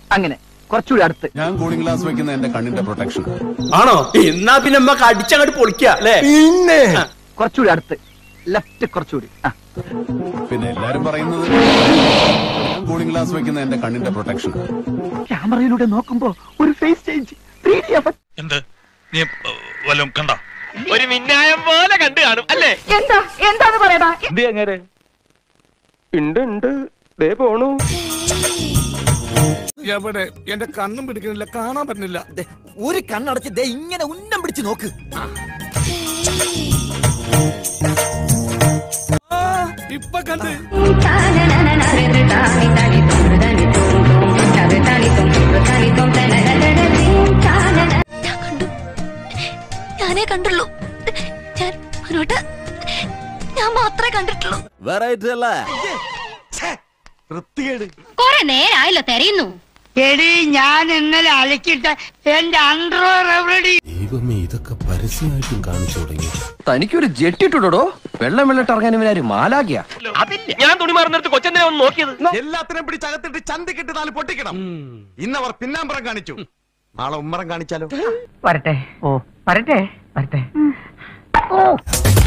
അങ്ങനെ കുറച്ചുകൂടി അടുത്ത് ഞാൻ കൂളിംഗ് ഗ്ലാസ് വെക്കുന്ന എന്റെ കണ്ണിന്റെ പ്രൊട്ടക്ഷൻ ആണോ എന്നാ പിന്നെ നമ്മക്ക് അടിച്ചങ്ങോട്ട് പൊളിക്ക അല്ലേ പിന്നെ കുറച്ചുകൂടി അടുത്ത് ലെഫ്റ്റ് കുറച്ചുകൂടി ആ പിന്നെ എല്ലാരും പറയുന്നത് ഞാൻ കൂളിംഗ് ഗ്ലാസ് വെക്കുന്ന എന്റെ കണ്ണിന്റെ പ്രൊട്ടക്ഷൻ ക്യാമറയിലൂടെ നോക്കുമ്പോ ഒരു face change three D effect എന്ത് നീ വല്ലതും കണ്ട ഒരു മിന്നായം പോലെ കണ്ടു കാണും അല്ലേ എന്താ എന്താന്ന് പറയടാ എന്ത് അങ്ങനെ ഉണ്ട് ഉണ്ട് ദേ പോണു എവിടെ എന്റെ കണ്ണും പിടിക്കണില്ല കാണാൻ പറ്റുന്നില്ല ഒരു കണ്ണടച്ച് ദേ ഇങ്ങനെ ഉന്നം പിടിച്ച് നോക്ക് ആ, ഇപ്പൊ കണ്ട് ഞാൻ കണ്ടു ഞാനേ കണ്ടുള്ളൂ ഞാൻ മുന്നോട്ട് ഞാൻ മാത്രമേ കണ്ടിട്ടുള്ളൂ വെറൈറ്റി അല്ലേ കൊറേ നേരായല്ലോ തെരയുന്നു എടി ഞാൻ ഇന്നലെ അലക്കിട്ട് എന്റെ അണ്ടർവെയർ എവിടെ ദൈവമേ ഇതൊക്കെ പരസ്യമായിട്ടും കാണിച്ചു തുടങ്ങി തനിക്കൊരു ജെട്ടിട്ടുടോ വെള്ളം വെള്ളിട്ട് ഇറങ്ങാൻ ഇവനാര് മാലാകിയ അതില്ല ഞാൻ തുണി മാറുന്നിടത്ത് കൊച്ചനെ ഒന്ന് നോക്കിയത് എല്ലാത്തിനും പിടിച്ചകത്തിട്ട് ചന്തിക്കിട്ട് നാല് പൊട്ടിക്കണം ഇന്നവർ പിന്നാമ്പറം കാണിച്ചു നാളെ ഉമ്മറം കാണിച്ചാലോ വരട്ടെ ഓ വരട്ടെ വരട്ടെ ഓ